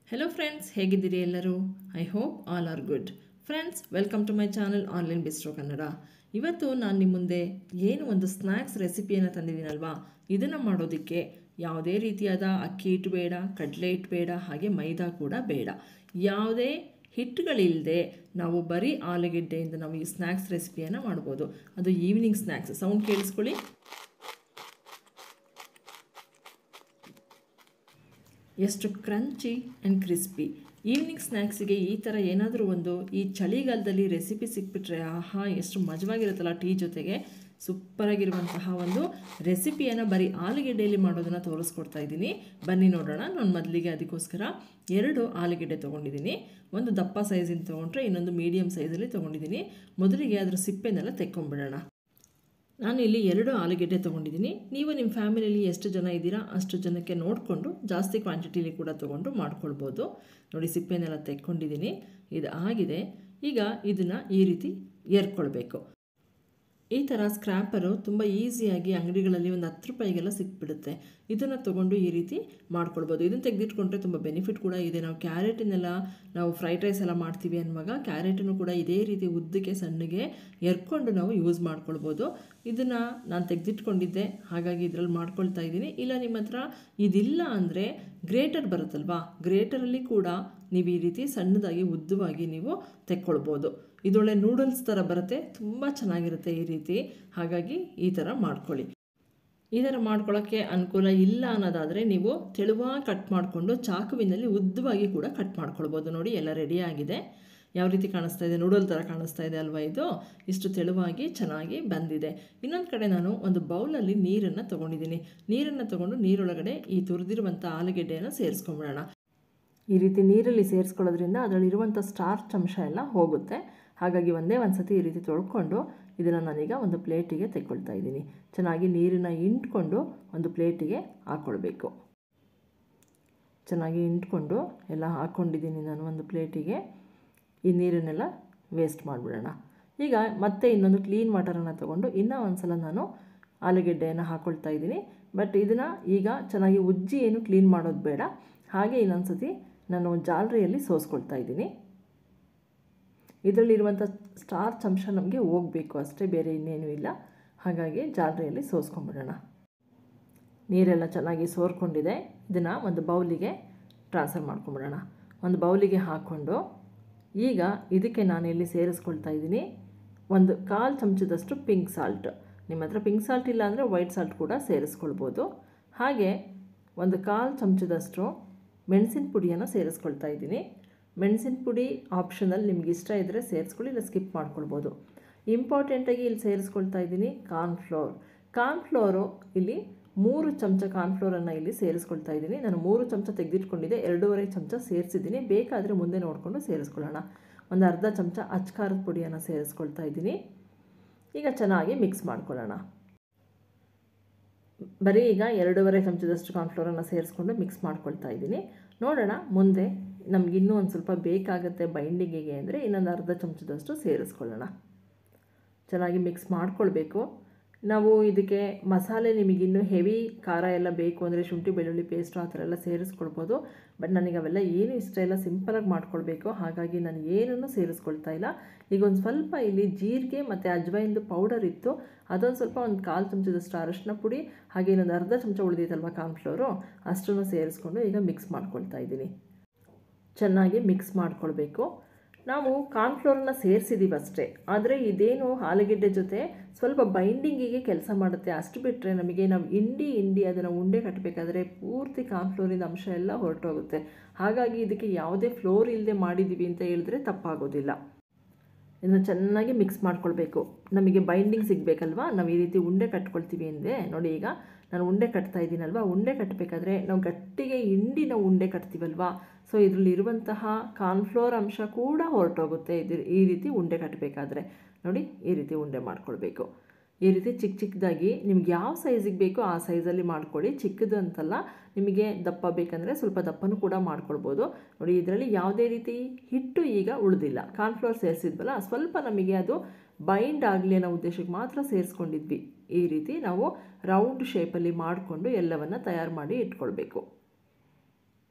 hello friends ಹೇಗಿದ್ದೀರಿ ಎಲ್ಲರೂ I hope all are good friends welcome to my channel online bistro Kannada ಇವತ್ತು ನಾನು ನಿಮ್ಮ ಮುಂದೆ ಏನು ಒಂದು ಸ್ನ್ಯಾಕ್ಸ್ ರೆಸಿಪಿಯನ್ನು ತಂದಿದ್ದೀನಲ್ವಾ ಇದನ್ನು ಮಾಡೋದಕ್ಕೆ ಯಾವುದೇ ರೀತಿಯಾದ ಅಕ್ಕಿ ಹಿಟ್ಟು ಬೇಡ ಕಡಲೆ ಹಿಟ್ಟು ಬೇಡ ಹಾಗೆ ಮೈದಾ ಕೂಡ ಬೇಡ ಯಾವುದೇ ಹಿಟ್ಟುಗಳಿಲ್ಲದೆ ನಾವು ಬರೀ ಆಲೂಗೆಡ್ಡೆಯಿಂದ ನಾವು ಈ ಸ್ನ್ಯಾಕ್ಸ್ ರೆಸಿಪಿಯನ್ನು ಮಾಡ್ಬೋದು ಅದು ಈವ್ನಿಂಗ್ ಸ್ನ್ಯಾಕ್ಸ್ ಸೌಂಡ್ ಕೇಳಿಸ್ಕೊಳ್ಳಿ ಎಷ್ಟು ಕ್ರಂಚಿ ಆ್ಯಂಡ್ ಕ್ರಿಸ್ಪಿ ಈವ್ನಿಂಗ್ ಸ್ನ್ಯಾಕ್ಸಿಗೆ ಈ ಥರ ಏನಾದರೂ ಒಂದು ಈ ಚಳಿಗಾಲದಲ್ಲಿ ರೆಸಿಪಿ ಸಿಕ್ಬಿಟ್ರೆ ಆಹಾ ಎಷ್ಟು ಮಜವಾಗಿರುತ್ತಲ್ಲ ಟೀ ಜೊತೆಗೆ ಸೂಪರಾಗಿರುವಂತಹ ಒಂದು ರೆಸಿಪಿಯನ್ನು ಬರೀ ಆಲೂಗೆಡ್ಡೆಯಲ್ಲಿ ಮಾಡೋದನ್ನು ತೋರಿಸ್ಕೊಡ್ತಾ ಇದ್ದೀನಿ ಬನ್ನಿ ನೋಡೋಣ ನಾನು ಮೊದಲಿಗೆ ಅದಕ್ಕೋಸ್ಕರ ಎರಡು ಆಲೂಗೆಡ್ಡೆ ತೊಗೊಂಡಿದ್ದೀನಿ ಒಂದು ದಪ್ಪ ಸೈಜಿಂದ ತೊಗೊಂಡ್ರೆ ಇನ್ನೊಂದು ಮೀಡಿಯಮ್ ಸೈಜಲ್ಲಿ ತೊಗೊಂಡಿದ್ದೀನಿ ಮೊದಲಿಗೆ ಅದರ ಸಿಪ್ಪೆನೆಲ್ಲ ತೆಕ್ಕೊಂಬಿಡೋಣ ನಾನು ಇಲ್ಲಿ ಎರಡು ಆಲೂಗೆಡ್ಡೆ ತೊಗೊಂಡಿದ್ದೀನಿ ನೀವು ನಿಮ್ಮ ಫ್ಯಾಮಿಲಿಯಲ್ಲಿ ಎಷ್ಟು ಜನ ಇದ್ದೀರಾ ಅಷ್ಟು ಜನಕ್ಕೆ ನೋಡಿಕೊಂಡು ಜಾಸ್ತಿ ಕ್ವಾಂಟಿಟಿಲಿ ಕೂಡ ತೊಗೊಂಡು ಮಾಡ್ಕೊಳ್ಬೋದು ನೋಡಿ ಸಿಪ್ಪೆನೆಲ್ಲ ತೆಕ್ಕೊಂಡಿದ್ದೀನಿ ಇದು ಆಗಿದೆ ಈಗ ಇದನ್ನು ಈ ರೀತಿ ಏರ್ಕೊಳ್ಬೇಕು ಈ ಥರ ಸ್ಕ್ರ್ಯಾಪರು ತುಂಬ ಈಸಿಯಾಗಿ ಅಂಗಡಿಗಳಲ್ಲಿ ಒಂದು ಹತ್ತು ರೂಪಾಯಿಗೆಲ್ಲ ಸಿಕ್ಬಿಡುತ್ತೆ ಇದನ್ನು ತೊಗೊಂಡು ಈ ರೀತಿ ಮಾಡ್ಕೊಳ್ಬೋದು ಇದನ್ನು ತೆಗೆದಿಟ್ಕೊಂಡ್ರೆ ತುಂಬ ಬೆನಿಫಿಟ್ ಕೂಡ ಇದೆ ನಾವು ಕ್ಯಾರೆಟನ್ನೆಲ್ಲ ನಾವು ಫ್ರೈಡ್ ರೈಸ್ ಎಲ್ಲ ಮಾಡ್ತೀವಿ ಅನ್ನುವಾಗ ಕ್ಯಾರೆಟನ್ನು ಕೂಡ ಇದೇ ರೀತಿ ಉದ್ದಕ್ಕೆ ಸಣ್ಣಗೆ ಎರ್ಕೊಂಡು ನಾವು ಯೂಸ್ ಮಾಡ್ಕೊಳ್ಬೋದು ಇದನ್ನು ನಾನು ತೆಗೆದಿಟ್ಕೊಂಡಿದ್ದೆ ಹಾಗಾಗಿ ಇದರಲ್ಲಿ ಮಾಡ್ಕೊಳ್ತಾ ಇದ್ದೀನಿ ಇಲ್ಲ ನಿಮ್ಮ ಹತ್ರ ಇದಿಲ್ಲ ಅಂದರೆ ಗ್ರೇಟರ್ ಬರುತ್ತಲ್ವಾ ಗ್ರೇಟರಲ್ಲಿ ಕೂಡ ನೀವು ಈ ರೀತಿ ಸಣ್ಣದಾಗಿ ಉದ್ದವಾಗಿ ನೀವು ತೆಕ್ಕೊಳ್ಬೋದು ಇದೊಳ್ಳೆ ನೂಡಲ್ಸ್ ಥರ ಬರುತ್ತೆ ತುಂಬ ಚೆನ್ನಾಗಿರುತ್ತೆ ಈ ರೀತಿ ಹಾಗಾಗಿ ಈ ಥರ ಮಾಡ್ಕೊಳ್ಳಿ ಈ ಥರ ಮಾಡ್ಕೊಳ್ಳೋಕ್ಕೆ ಅನುಕೂಲ ಇಲ್ಲ ಅನ್ನೋದಾದರೆ ನೀವು ತೆಳುವಾಗಿ ಕಟ್ ಮಾಡಿಕೊಂಡು ಚಾಕುವಿನಲ್ಲಿ ಉದ್ದವಾಗಿ ಕೂಡ ಕಟ್ ಮಾಡ್ಕೊಳ್ಬೋದು ನೋಡಿ ಎಲ್ಲ ರೆಡಿ ಆಗಿದೆ ಯಾವ ರೀತಿ ಕಾಣಿಸ್ತಾ ಇದೆ ನೂಡಲ್ ಥರ ಕಾಣಿಸ್ತಾ ಇದೆ ಅಲ್ವಾ ಇದು ಇಷ್ಟು ತೆಳುವಾಗಿ ಚೆನ್ನಾಗಿ ಬಂದಿದೆ ಇನ್ನೊಂದು ಕಡೆ ನಾನು ಒಂದು ಬೌಲಲ್ಲಿ ನೀರನ್ನು ತೊಗೊಂಡಿದ್ದೀನಿ ನೀರನ್ನು ತೊಗೊಂಡು ನೀರೊಳಗಡೆ ಈ ತುರಿದಿರುವಂಥ ಆಲೂಗೆಡ್ಡೆಯನ್ನು ಸೇರಿಸ್ಕೊಂಬಿಡೋಣ ಈ ರೀತಿ ನೀರಲ್ಲಿ ಸೇರಿಸ್ಕೊಳ್ಳೋದ್ರಿಂದ ಅದರಲ್ಲಿರುವಂಥ ಸ್ಟಾರ್ಚ್ ಅಂಶ ಎಲ್ಲ ಹೋಗುತ್ತೆ ಹಾಗಾಗಿ ಒಂದೇ ಒಂದು ಸತಿ ಈ ರೀತಿ ತೊಳ್ಕೊಂಡು ಇದನ್ನು ನಾನೀಗ ಒಂದು ಪ್ಲೇಟಿಗೆ ತೆಕ್ಕೊಳ್ತಾ ಇದ್ದೀನಿ ಚೆನ್ನಾಗಿ ನೀರನ್ನು ಇಂಟ್ಕೊಂಡು ಒಂದು ಪ್ಲೇಟಿಗೆ ಹಾಕ್ಕೊಳ್ಬೇಕು ಚೆನ್ನಾಗಿ ಇಂಟ್ಕೊಂಡು ಎಲ್ಲ ಹಾಕ್ಕೊಂಡಿದ್ದೀನಿ ನಾನು ಒಂದು ಪ್ಲೇಟಿಗೆ ಈ ನೀರನ್ನೆಲ್ಲ ವೇಸ್ಟ್ ಮಾಡಿಬಿಡೋಣ ಈಗ ಮತ್ತೆ ಇನ್ನೊಂದು ಕ್ಲೀನ್ ವಾಟರನ್ನು ತೊಗೊಂಡು ಇನ್ನೂ ಒಂದು ಸಲ ನಾನು ಆಲೂಗೆಡ್ಡೆಯನ್ನು ಹಾಕ್ಕೊಳ್ತಾ ಇದ್ದೀನಿ ಬಟ್ ಇದನ್ನು ಈಗ ಚೆನ್ನಾಗಿ ಉಜ್ಜಿ ಏನು ಕ್ಲೀನ್ ಮಾಡೋದು ಬೇಡ ಹಾಗೆ ಇನ್ನೊಂದು ಸತಿ ನಾನು ಜಾಲರಿಯಲ್ಲಿ ಸೋಸ್ಕೊಳ್ತಾ ಇದ್ದೀನಿ ಇದರಲ್ಲಿರುವಂಥ ಸ್ಟಾರ್ಚ್ ಅಂಶ ನಮಗೆ ಹೋಗಬೇಕು ಅಷ್ಟೇ ಬೇರೆ ಇನ್ನೇನೂ ಇಲ್ಲ ಹಾಗಾಗಿ ಜಾಲರಿಯಲ್ಲಿ ಸೋಸ್ಕೊಂಬಿಡೋಣ ನೀರೆಲ್ಲ ಚೆನ್ನಾಗಿ ಸೋರ್ಕೊಂಡಿದೆ ಇದನ್ನು ಒಂದು ಬೌಲಿಗೆ ಟ್ರಾನ್ಸ್ಫರ್ ಮಾಡ್ಕೊಂಬಿಡೋಣ ಒಂದು ಬೌಲಿಗೆ ಹಾಕ್ಕೊಂಡು ಈಗ ಇದಕ್ಕೆ ನಾನು ಇಲ್ಲಿ ಸೇರಿಸ್ಕೊಳ್ತಾ ಇದ್ದೀನಿ ಒಂದು ಕಾಲು ಚಮಚದಷ್ಟು ಪಿಂಕ್ ಸಾಲ್ಟ್ ನಿಮ್ಮ ಹತ್ರ ಪಿಂಕ್ ಸಾಲ್ಟ್ ಇಲ್ಲ ಅಂದರೆ ವೈಟ್ ಸಾಲ್ಟ್ ಕೂಡ ಸೇರಿಸ್ಕೊಳ್ಬೋದು ಹಾಗೆ ಒಂದು ಕಾಲು ಚಮಚದಷ್ಟು ಮೆಣಸಿನ ಪುಡಿಯನ್ನು ಸೇರಿಸ್ಕೊಳ್ತಾ ಇದ್ದೀನಿ ಮೆಣಸಿನ ಪುಡಿ ಆಪ್ಷನಲ್ ನಿಮ್ಗೆ ಇಷ್ಟ ಇದ್ದರೆ ಸೇರಿಸ್ಕೊಳ್ಳಿ ಇಲ್ಲ ಸ್ಕಿಪ್ ಮಾಡ್ಕೊಳ್ಬೋದು ಇಂಪಾರ್ಟೆಂಟಾಗಿ ಇಲ್ಲಿ ಸೇರಿಸ್ಕೊಳ್ತಾ ಇದ್ದೀನಿ ಕಾರ್ನ್ಫ್ಲೋರ್ ಕಾರ್ನ್ಫ್ಲೋರು ಇಲ್ಲಿ ಮೂರು ಚಮಚ ಕಾರ್ನ್ಫ್ಲೋರನ್ನು ಇಲ್ಲಿ ಸೇರಿಸ್ಕೊಳ್ತಾ ಇದ್ದೀನಿ ನಾನು ಮೂರು ಚಮಚ ತೆಗೆದಿಟ್ಕೊಂಡಿದ್ದೆ ಎರಡೂವರೆ ಚಮಚ ಸೇರಿಸಿದ್ದೀನಿ ಬೇಕಾದರೆ ಮುಂದೆ ನೋಡಿಕೊಂಡು ಸೇರಿಸ್ಕೊಳ್ಳೋಣ ಒಂದು ಅರ್ಧ ಚಮಚ ಅಚ್ಕಾರದ ಪುಡಿಯನ್ನು ಸೇರಿಸ್ಕೊಳ್ತಾ ಇದ್ದೀನಿ ಈಗ ಚೆನ್ನಾಗಿ ಮಿಕ್ಸ್ ಮಾಡ್ಕೊಳ್ಳೋಣ ಬರೀ ಈಗ ಎರಡೂವರೆ ಚಮಚದಷ್ಟು ಕಾರ್ನ್ಫ್ಲೋರನ್ನು ಸೇರಿಸ್ಕೊಂಡು ಮಿಕ್ಸ್ ಮಾಡ್ಕೊಳ್ತಾ ಇದ್ದೀನಿ ನೋಡೋಣ ಮುಂದೆ ನಮ್ಗೆ ಇನ್ನೂ ಒಂದು ಸ್ವಲ್ಪ ಬೇಕಾಗುತ್ತೆ ಬೈಂಡಿಂಗಿಗೆ ಅಂದರೆ ಇನ್ನೊಂದು ಅರ್ಧ ಚಮಚದಷ್ಟು ಸೇರಿಸ್ಕೊಳ್ಳೋಣ ಚೆನ್ನಾಗಿ ಮಿಕ್ಸ್ ಮಾಡ್ಕೊಳ್ಬೇಕು ನಾವು ಇದಕ್ಕೆ ಮಸಾಲೆ ನಿಮಗಿನ್ನೂ ಹೆವಿ ಖಾರ ಎಲ್ಲ ಬೇಕು ಅಂದರೆ ಶುಂಠಿ ಬೆಳ್ಳುಳ್ಳಿ ಪೇಸ್ಟು ಆ ಥರ ಎಲ್ಲ ಸೇರಿಸ್ಕೊಳ್ಬೋದು ಬಟ್ ನನಗೆ ಅವೆಲ್ಲ ಏನು ಇಷ್ಟ ಇಲ್ಲ ಸಿಂಪಲಾಗಿ ಮಾಡ್ಕೊಳ್ಬೇಕು ಹಾಗಾಗಿ ನಾನು ಏನನ್ನು ಸೇರಿಸ್ಕೊಳ್ತಾ ಇಲ್ಲ ಈಗ ಒಂದು ಸ್ವಲ್ಪ ಇಲ್ಲಿ ಜೀರಿಗೆ ಮತ್ತು ಅಜ್ವೈನ್ದು ಪೌಡರ್ ಇತ್ತು ಅದೊಂದು ಸ್ವಲ್ಪ ಒಂದು ಕಾಲು ಚಮಚದಷ್ಟು ಅರಶಿನ ಪುಡಿ ಹಾಗೆ ಇನ್ನೊಂದು ಅರ್ಧ ಚಮಚ ಉಳಿದಿತ್ತಲ್ವ ಕಾರ್ನ್ಫ್ಲೋರು ಅಷ್ಟನ್ನು ಸೇರಿಸ್ಕೊಂಡು ಈಗ ಮಿಕ್ಸ್ ಮಾಡ್ಕೊಳ್ತಾ ಇದ್ದೀನಿ ಚೆನ್ನಾಗಿ ಮಿಕ್ಸ್ ಮಾಡ್ಕೊಳ್ಬೇಕು ನಾವು ಕಾರ್ನ್ಫ್ಲೋರನ್ನು ಸೇರಿಸಿದ್ದೀವಿ ಅಷ್ಟೇ ಆದರೆ ಇದೇನು ಆಲೂಗೆಡ್ಡೆ ಜೊತೆ ಸ್ವಲ್ಪ ಬೈಂಡಿಂಗಿಗೆ ಕೆಲಸ ಮಾಡುತ್ತೆ ಅಷ್ಟು ಬಿಟ್ಟರೆ ನಮಗೆ ನಾವು ಇಂಡಿ ಇಂಡಿ ಅದನ್ನು ಉಂಡೆ ಕಟ್ಟಬೇಕಾದ್ರೆ ಪೂರ್ತಿ ಕಾರ್ನ್ಫ್ಲೋರಿನ ಅಂಶ ಎಲ್ಲ ಹೊರಟೋಗುತ್ತೆ ಹಾಗಾಗಿ ಇದಕ್ಕೆ ಯಾವುದೇ ಫ್ಲೋರ್ ಇಲ್ಲದೆ ಮಾಡಿದ್ದೀವಿ ಅಂತ ಹೇಳಿದ್ರೆ ತಪ್ಪಾಗೋದಿಲ್ಲ ಇದನ್ನು ಚೆನ್ನಾಗಿ ಮಿಕ್ಸ್ ಮಾಡ್ಕೊಳ್ಬೇಕು ನಮಗೆ ಬೈಂಡಿಂಗ್ ಸಿಗಬೇಕಲ್ವಾ ನಾವು ಈ ರೀತಿ ಉಂಡೆ ಕಟ್ಕೊಳ್ತೀವಿ ಅಂದೆ ನೋಡಿ ಈಗ ನಾನು ಉಂಡೆ ಕಟ್ತಾ ಇದ್ದೀನಲ್ವಾ ಉಂಡೆ ಕಟ್ಟಬೇಕಾದ್ರೆ ನಾವು ಗಟ್ಟಿಗೆ ಹಿಂಡಿ ನಾವು ಉಂಡೆ ಕಟ್ತೀವಲ್ವಾ ಸೊ ಇದರಲ್ಲಿ ಇರುವಂತಹ ಕಾರ್ನ್ಫ್ಲೋರ್ ಅಂಶ ಕೂಡ ಹೊರಟೋಗುತ್ತೆ ಇದು ಈ ರೀತಿ ಉಂಡೆ ಕಟ್ಟಬೇಕಾದ್ರೆ ನೋಡಿ ಈ ರೀತಿ ಉಂಡೆ ಮಾಡ್ಕೊಳ್ಬೇಕು ಈ ರೀತಿ ಚಿಕ್ಕ ಚಿಕ್ಕದಾಗಿ ನಿಮ್ಗೆ ಯಾವ ಸೈಜಿಗೆ ಬೇಕೋ ಆ ಸೈಜಲ್ಲಿ ಮಾಡ್ಕೊಳ್ಳಿ ಚಿಕ್ಕದು ಅಂತಲ್ಲ ನಿಮಗೆ ದಪ್ಪ ಬೇಕಂದರೆ ಸ್ವಲ್ಪ ದಪ್ಪನೂ ಕೂಡ ಮಾಡ್ಕೊಳ್ಬೋದು ನೋಡಿ ಇದರಲ್ಲಿ ಯಾವುದೇ ರೀತಿ ಹಿಟ್ಟು ಈಗ ಉಳಿದಿಲ್ಲ ಕಾರ್ನ್ಫ್ಲೋರ್ ಸೇರಿಸಿದ್ವಲ್ಲ ಸ್ವಲ್ಪ ನಮಗೆ ಅದು ಬೈಂಡ್ ಆಗಲಿ ಅನ್ನೋ ಉದ್ದೇಶಕ್ಕೆ ಮಾತ್ರ ಸೇರಿಸ್ಕೊಂಡಿದ್ವಿ ಈ ರೀತಿ ನಾವು ರೌಂಡ್ ಶೇಪಲ್ಲಿ ಮಾಡಿಕೊಂಡು ಎಲ್ಲವನ್ನು ತಯಾರು ಮಾಡಿ ಇಟ್ಕೊಳ್ಬೇಕು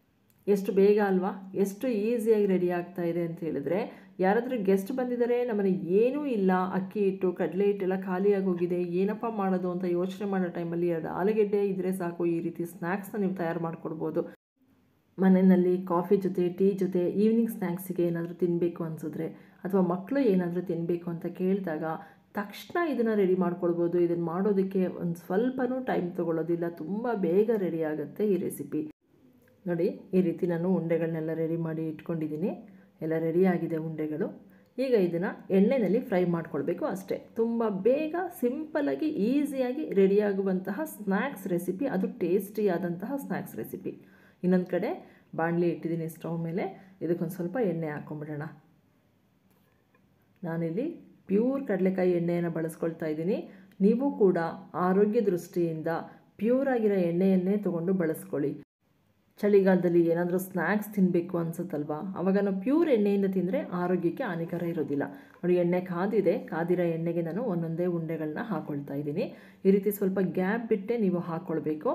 ಎಷ್ಟು ಬೇಗ ಅಲ್ವಾ ಎಷ್ಟು ಈಸಿಯಾಗಿ ರೆಡಿ ಆಗ್ತಾ ಇದೆ ಅಂತ ಹೇಳಿದ್ರೆ ಯಾರಾದರೂ ಗೆಸ್ಟ್ ಬಂದಿದ್ದಾರೆ ನಮ್ಮನೆ ಏನೂ ಇಲ್ಲ ಅಕ್ಕಿ ಹಿಟ್ಟು ಕಡಲೆ ಹಿಟ್ಟೆಲ್ಲ ಖಾಲಿಯಾಗಿ ಹೋಗಿದೆ ಏನಪ್ಪ ಮಾಡೋದು ಅಂತ ಯೋಚನೆ ಮಾಡೋ ಟೈಮಲ್ಲಿ ಎರಡು ಆಲೂಗೆಡ್ಡೆ ಇದ್ದರೆ ಸಾಕು ಈ ರೀತಿ ಸ್ನ್ಯಾಕ್ಸ್ನ ನೀವು ತಯಾರು ಮಾಡ್ಕೊಡ್ಬೋದು ಮನೆಯಲ್ಲಿ ಕಾಫಿ ಜೊತೆ ಟೀ ಜೊತೆ ಈವ್ನಿಂಗ್ ಸ್ನ್ಯಾಕ್ಸಿಗೆ ಏನಾದರೂ ತಿನ್ನಬೇಕು ಅನಿಸಿದ್ರೆ ಅಥವಾ ಮಕ್ಕಳು ಏನಾದರೂ ತಿನ್ನಬೇಕು ಅಂತ ಕೇಳಿದಾಗ ತಕ್ಷಣ ಇದನ್ನು ರೆಡಿ ಮಾಡ್ಕೊಳ್ಬೋದು ಇದನ್ನು ಮಾಡೋದಕ್ಕೆ ಒಂದು ಸ್ವಲ್ಪನೂ ಟೈಮ್ ತೊಗೊಳ್ಳೋದಿಲ್ಲ ತುಂಬ ಬೇಗ ರೆಡಿ ಆಗುತ್ತೆ ಈ ರೆಸಿಪಿ ನೋಡಿ ಈ ರೀತಿ ನಾನು ಉಂಡೆಗಳನ್ನೆಲ್ಲ ರೆಡಿ ಮಾಡಿ ಇಟ್ಕೊಂಡಿದ್ದೀನಿ ಎಲ್ಲ ರೆಡಿ ಆಗಿದೆ ಉಂಡೆಗಳು ಈಗ ಇದನ್ನು ಎಣ್ಣೆಯಲ್ಲಿ ಫ್ರೈ ಮಾಡ್ಕೊಳ್ಬೇಕು ಅಷ್ಟೇ ತುಂಬ ಬೇಗ ಸಿಂಪಲಾಗಿ ಈಸಿಯಾಗಿ ರೆಡಿಯಾಗುವಂತಹ ಸ್ನ್ಯಾಕ್ಸ್ ರೆಸಿಪಿ ಅದು ಟೇಸ್ಟಿಯಾದಂತಹ ಸ್ನ್ಯಾಕ್ಸ್ ರೆಸಿಪಿ ಇನ್ನೊಂದು ಕಡೆ ಬಾಣಲಿ ಇಟ್ಟಿದ್ದೀನಿ ಸ್ಟವ್ ಮೇಲೆ ಇದಕ್ಕೊಂದು ಸ್ವಲ್ಪ ಎಣ್ಣೆ ಹಾಕ್ಕೊಂಬಿಡೋಣ ನಾನಿಲ್ಲಿ ಪ್ಯೂರ್ ಕಡಲೆಕಾಯಿ ಎಣ್ಣೆಯನ್ನು ಬಳಸ್ಕೊಳ್ತಾ ಇದ್ದೀನಿ ನೀವು ಕೂಡ ಆರೋಗ್ಯ ದೃಷ್ಟಿಯಿಂದ ಪ್ಯೂರ್ ಆಗಿರೋ ಎಣ್ಣೆಯನ್ನೇ ತೊಗೊಂಡು ಬಳಸ್ಕೊಳ್ಳಿ ಚಳಿಗಾಲದಲ್ಲಿ ಏನಾದರೂ ಸ್ನ್ಯಾಕ್ಸ್ ತಿನ್ನಬೇಕು ಅನ್ಸುತ್ತಲ್ವಾ ಅವಾಗ ನಾವು ಪ್ಯೂರ್ ಎಣ್ಣೆಯಿಂದ ತಿಂದರೆ ಆರೋಗ್ಯಕ್ಕೆ ಹಾನಿಕರ ಇರೋದಿಲ್ಲ ನೋಡಿ ಎಣ್ಣೆ ಕಾದಿದೆ ಕಾದಿರೋ ಎಣ್ಣೆಗೆ ನಾನು ಒಂದೊಂದೇ ಉಂಡೆಗಳನ್ನ ಹಾಕ್ಕೊಳ್ತಾ ಇದ್ದೀನಿ ಈ ರೀತಿ ಸ್ವಲ್ಪ ಗ್ಯಾಪ್ ಬಿಟ್ಟೆ ನೀವು ಹಾಕ್ಕೊಳ್ಬೇಕು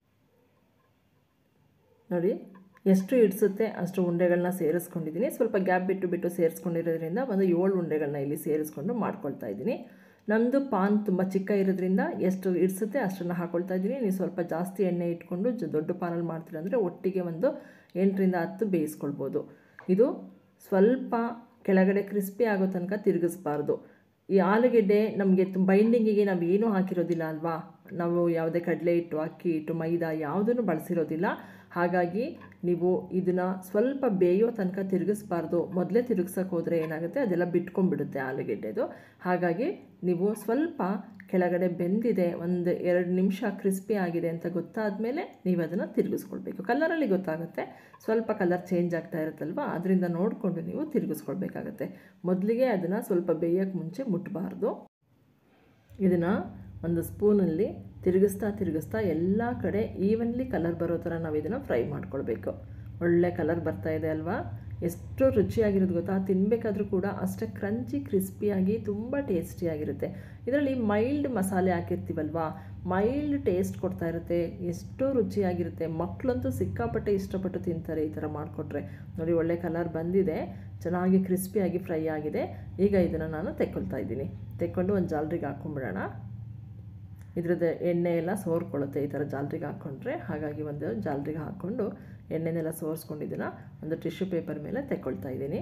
ನೋಡಿ ಎಷ್ಟು ಇಡಿಸುತ್ತೆ ಅಷ್ಟು ಉಂಡೆಗಳನ್ನ ಸೇರಿಸ್ಕೊಂಡಿದ್ದೀನಿ ಸ್ವಲ್ಪ ಗ್ಯಾಪ್ ಬಿಟ್ಟು ಬಿಟ್ಟು ಸೇರಿಸ್ಕೊಂಡಿರೋದ್ರಿಂದ ಒಂದು ಏಳು ಉಂಡೆಗಳನ್ನ ಇಲ್ಲಿ ಸೇರಿಸ್ಕೊಂಡು ಮಾಡ್ಕೊಳ್ತಾ ಇದ್ದೀನಿ ನಮ್ಮದು ಪಾನ್ ತುಂಬ ಚಿಕ್ಕ ಇರೋದ್ರಿಂದ ಎಷ್ಟು ಇಡಿಸುತ್ತೆ ಅಷ್ಟನ್ನು ಹಾಕ್ಕೊಳ್ತಾ ಇದ್ದೀನಿ ನೀವು ಸ್ವಲ್ಪ ಜಾಸ್ತಿ ಎಣ್ಣೆ ಇಟ್ಕೊಂಡು ಜ ದೊಡ್ಡ ಪಾನಲ್ಲಿ ಮಾಡ್ತೀರ ಅಂದರೆ ಒಟ್ಟಿಗೆ ಒಂದು ಎಂಟರಿಂದ ಹತ್ತು ಬೇಯಿಸ್ಕೊಳ್ಬೋದು ಇದು ಸ್ವಲ್ಪ ಕೆಳಗಡೆ ಕ್ರಿಸ್ಪಿ ಆಗೋ ತನಕ ತಿರುಗಿಸ್ಬಾರ್ದು ಈ ಆಲೂಗೆಡ್ಡೆ ನಮಗೆ ಬೈಂಡಿಂಗಿಗೆ ನಾವು ಏನೂ ಹಾಕಿರೋದಿಲ್ಲ ಅಲ್ವಾ ನಾವು ಯಾವುದೇ ಕಡಲೆ ಹಿಟ್ಟು ಅಕ್ಕಿ ಹಿಟ್ಟು ಮೈದಾ ಯಾವುದನ್ನು ಬಳಸಿರೋದಿಲ್ಲ ಹಾಗಾಗಿ ನೀವು ಇದನ್ನು ಸ್ವಲ್ಪ ಬೇಯೋ ತನಕ ತಿರುಗಿಸ್ಬಾರ್ದು ಮೊದಲೇ ತಿರುಗ್ಸೋಕೆ ಹೋದರೆ ಏನಾಗುತ್ತೆ ಅದೆಲ್ಲ ಬಿಟ್ಕೊಂಡ್ಬಿಡುತ್ತೆ ಆಲೂಗೆಡ್ಡೆದು ಹಾಗಾಗಿ ನೀವು ಸ್ವಲ್ಪ ಕೆಳಗಡೆ ಬೆಂದಿದೆ ಒಂದು ಎರಡು ನಿಮಿಷ ಕ್ರಿಸ್ಪಿ ಆಗಿದೆ ಅಂತ ಗೊತ್ತಾದ ಮೇಲೆ ನೀವು ಅದನ್ನು ತಿರುಗಿಸ್ಕೊಳ್ಬೇಕು ಕಲರಲ್ಲಿ ಗೊತ್ತಾಗುತ್ತೆ ಸ್ವಲ್ಪ ಕಲರ್ ಚೇಂಜ್ ಆಗ್ತಾ ಇರುತ್ತಲ್ವ ಅದರಿಂದ ನೋಡಿಕೊಂಡು ನೀವು ತಿರುಗಿಸ್ಕೊಳ್ಬೇಕಾಗತ್ತೆ ಮೊದಲಿಗೆ ಅದನ್ನು ಸ್ವಲ್ಪ ಬೇಯೋಕ್ಕೆ ಮುಂಚೆ ಮುಟ್ಟಬಾರ್ದು ಇದನ್ನು ಒಂದು ಸ್ಪೂನಲ್ಲಿ ತಿರುಗಿಸ್ತಾ ತಿರುಗಿಸ್ತಾ ಎಲ್ಲ ಕಡೆ ಈವನ್ಲಿ ಕಲರ್ ಬರೋ ಥರ ನಾವು ಇದನ್ನು ಫ್ರೈ ಮಾಡ್ಕೊಳ್ಬೇಕು ಒಳ್ಳೆ ಕಲರ್ ಬರ್ತಾ ಇದೆ ಅಲ್ವಾ ಎಷ್ಟು ರುಚಿಯಾಗಿರೋದು ಗೊತ್ತಾ ತಿನ್ನಬೇಕಾದ್ರೂ ಕೂಡ ಅಷ್ಟೇ ಕ್ರಂಚಿ ಕ್ರಿಸ್ಪಿಯಾಗಿ ತುಂಬ ಟೇಸ್ಟಿಯಾಗಿರುತ್ತೆ ಇದರಲ್ಲಿ ಮೈಲ್ಡ್ ಮಸಾಲೆ ಹಾಕಿರ್ತೀವಲ್ವಾ ಮೈಲ್ಡ್ ಟೇಸ್ಟ್ ಕೊಡ್ತಾ ಇರುತ್ತೆ ಎಷ್ಟು ರುಚಿಯಾಗಿರುತ್ತೆ ಮಕ್ಕಳಂತೂ ಸಿಕ್ಕಾಪಟ್ಟೆ ಇಷ್ಟಪಟ್ಟು ತಿಂತಾರೆ ಈ ಥರ ಮಾಡಿಕೊಟ್ರೆ ನೋಡಿ ಒಳ್ಳೆ ಕಲರ್ ಬಂದಿದೆ ಚೆನ್ನಾಗಿ ಕ್ರಿಸ್ಪಿಯಾಗಿ ಫ್ರೈ ಆಗಿದೆ ಈಗ ಇದನ್ನು ನಾನು ತೆಕ್ಕೊಳ್ತಾ ಇದ್ದೀನಿ ತೆಕ್ಕೊಂಡು ಒಂದು ಜಾಲ್ರಿಗೆ ಹಾಕ್ಕೊಂಬಿಡೋಣ ಇದ್ರದ್ದು ಎಣ್ಣೆ ಎಲ್ಲ ಸೋರ್ಕೊಳ್ಳುತ್ತೆ ಈ ಥರ ಜಾಲ್ರಿಗೆ ಹಾಕ್ಕೊಂಡ್ರೆ ಹಾಗಾಗಿ ಒಂದು ಜಾಲ್ರಿಗೆ ಹಾಕ್ಕೊಂಡು ಎಣ್ಣೆನೆಲ್ಲ ಸೋರಿಸ್ಕೊಂಡಿದ್ದನ್ನು ಒಂದು ಟಿಶ್ಯೂ ಪೇಪರ್ ಮೇಲೆ ತೆಕ್ಕೊಳ್ತಾ ಇದ್ದೀನಿ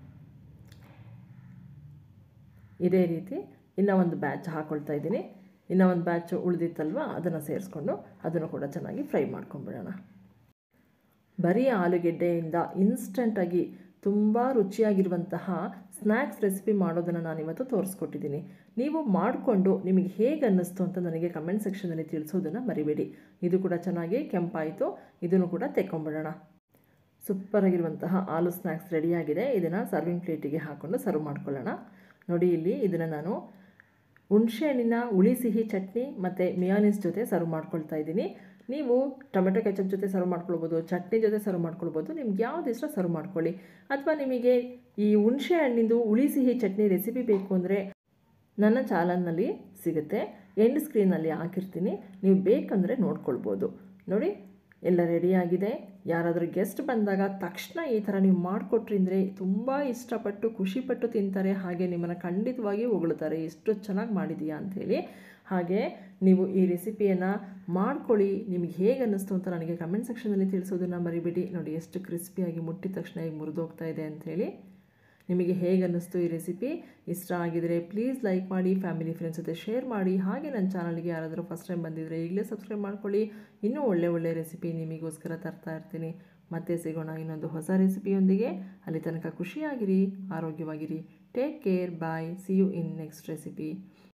ಇದೇ ರೀತಿ ಇನ್ನೂ ಒಂದು ಬ್ಯಾಚ್ ಹಾಕ್ಕೊಳ್ತಾ ಇದ್ದೀನಿ ಇನ್ನೂ ಒಂದು ಬ್ಯಾಚ್ ಉಳಿದಿತ್ತಲ್ವ ಅದನ್ನು ಸೇರಿಸ್ಕೊಂಡು ಅದನ್ನು ಕೂಡ ಚೆನ್ನಾಗಿ ಫ್ರೈ ಮಾಡ್ಕೊಂಬಿಡೋಣ ಬರೀ ಆಲೂಗೆಡ್ಡೆಯಿಂದ ಇನ್ಸ್ಟಂಟಾಗಿ ತುಂಬ ರುಚಿಯಾಗಿರುವಂತಹ ಸ್ನ್ಯಾಕ್ಸ್ ರೆಸಿಪಿ ಮಾಡೋದನ್ನು ನಾನಿವತ್ತು ತೋರಿಸ್ಕೊಟ್ಟಿದ್ದೀನಿ ನೀವು ಮಾಡಿಕೊಂಡು ನಿಮಗೆ ಹೇಗೆ ಅನ್ನಿಸ್ತು ಅಂತ ನನಗೆ ಕಮೆಂಟ್ ಸೆಕ್ಷನಲ್ಲಿ ತಿಳಿಸೋದನ್ನು ಮರಿಬೇಡಿ ಇದು ಕೂಡ ಚೆನ್ನಾಗಿ ಕೆಂಪಾಯಿತು ಇದನ್ನು ಕೂಡ ತೆಕ್ಕೊಂಬಿಡೋಣ ಸೂಪರಾಗಿರುವಂತಹ ಆಲೂ ಸ್ನ್ಯಾಕ್ಸ್ ರೆಡಿಯಾಗಿದೆ ಇದನ್ನು ಸರ್ವಿಂಗ್ ಪ್ಲೇಟಿಗೆ ಹಾಕ್ಕೊಂಡು ಸರ್ವ್ ಮಾಡ್ಕೊಳ್ಳೋಣ ನೋಡಿ ಇಲ್ಲಿ ಇದನ್ನು ನಾನು ಹುಣಸೆ ಹಣ್ಣಿನ ಹುಳಿ ಸಿಹಿ ಚಟ್ನಿ ಮತ್ತು ಮಿಯಾನಿಸ್ ಜೊತೆ ಸರ್ವ್ ಮಾಡ್ಕೊಳ್ತಾ ಇದ್ದೀನಿ ನೀವು ಟೊಮೆಟೊ ಕೆಚಪ್ ಜೊತೆ ಸರ್ವ್ ಮಾಡ್ಕೊಳ್ಬೋದು ಚಟ್ನಿ ಜೊತೆ ಸರ್ವ್ ಮಾಡ್ಕೊಳ್ಬೋದು ನಿಮ್ಗೆ ಯಾವ್ದು ಇಷ್ಟ ಸರ್ವ್ ಮಾಡ್ಕೊಳ್ಳಿ ಅಥವಾ ನಿಮಗೆ ಈ ಹುಣಸೆ ಹಣ್ಣಿಂದು ಹುಳಿ ಸಿಹಿ ಚಟ್ನಿ ರೆಸಿಪಿ ಬೇಕು ಅಂದರೆ ನನ್ನ ಚಾನಲ್ನಲ್ಲಿ ಸಿಗುತ್ತೆ ಎಂಡ್ ಸ್ಕ್ರೀನಲ್ಲಿ ಹಾಕಿರ್ತೀನಿ ನೀವು ಬೇಕಂದರೆ ನೋಡ್ಕೊಳ್ಬೋದು ನೋಡಿ ಎಲ್ಲ ರೆಡಿಯಾಗಿದೆ ಯಾರಾದರೂ ಗೆಸ್ಟ್ ಬಂದಾಗ ತಕ್ಷಣ ಈ ಥರ ನೀವು ಮಾಡಿಕೊಟ್ರಿ ಅಂದರೆ ತುಂಬ ಇಷ್ಟಪಟ್ಟು ಖುಷಿಪಟ್ಟು ತಿಂತಾರೆ ಹಾಗೆ ನಿಮ್ಮನ್ನು ಖಂಡಿತವಾಗಿ ಹೊಗಳ್ತಾರೆ ಎಷ್ಟು ಚೆನ್ನಾಗಿ ಮಾಡಿದೀಯಾ ಅಂಥೇಳಿ ಹಾಗೆ ನೀವು ಈ ರೆಸಿಪಿಯನ್ನು ಮಾಡ್ಕೊಳ್ಳಿ ನಿಮಗೆ ಹೇಗೆ ಅನ್ನಿಸ್ತು ಅಂತ ನನಗೆ ಕಮೆಂಟ್ ಸೆಕ್ಷನಲ್ಲಿ ತಿಳಿಸೋದನ್ನು ಮರಿಬೇಡಿ ನೋಡಿ ಎಷ್ಟು ಕ್ರಿಸ್ಪಿಯಾಗಿ ಮುಟ್ಟಿದ ತಕ್ಷಣ ಈಗ ಮುರಿದೋಗ್ತಾ ಇದೆ ಅಂಥೇಳಿ ನಿಮಗೆ ಹೇಗೆ ಅನ್ನಿಸ್ತು ಈ ರೆಸಿಪಿ ಇಷ್ಟ ಆಗಿದರೆ ಪ್ಲೀಸ್ ಲೈಕ್ ಮಾಡಿ ಫ್ಯಾಮಿಲಿ ಫ್ರೆಂಡ್ಸ್ ಜೊತೆ ಶೇರ್ ಮಾಡಿ ಹಾಗೆ ನನ್ನ ಚಾನಲ್ಗೆ ಯಾರಾದರೂ ಫಸ್ಟ್ ಟೈಮ್ ಬಂದಿದ್ದರೆ ಈಗಲೇ ಸಬ್ಸ್ಕ್ರೈಬ್ ಮಾಡ್ಕೊಳ್ಳಿ ಇನ್ನೂ ಒಳ್ಳೆ ಒಳ್ಳೆ ರೆಸಿಪಿ ನಿಮಗೋಸ್ಕರ ತರ್ತಾ ಇರ್ತೀನಿ ಮತ್ತೆ ಸಿಗೋಣ ಇನ್ನೊಂದು ಹೊಸ ರೆಸಿಪಿಯೊಂದಿಗೆ ಅಲ್ಲಿ ತನಕ ಖುಷಿಯಾಗಿರಿ ಆರೋಗ್ಯವಾಗಿರಿ take care bye see you in next recipe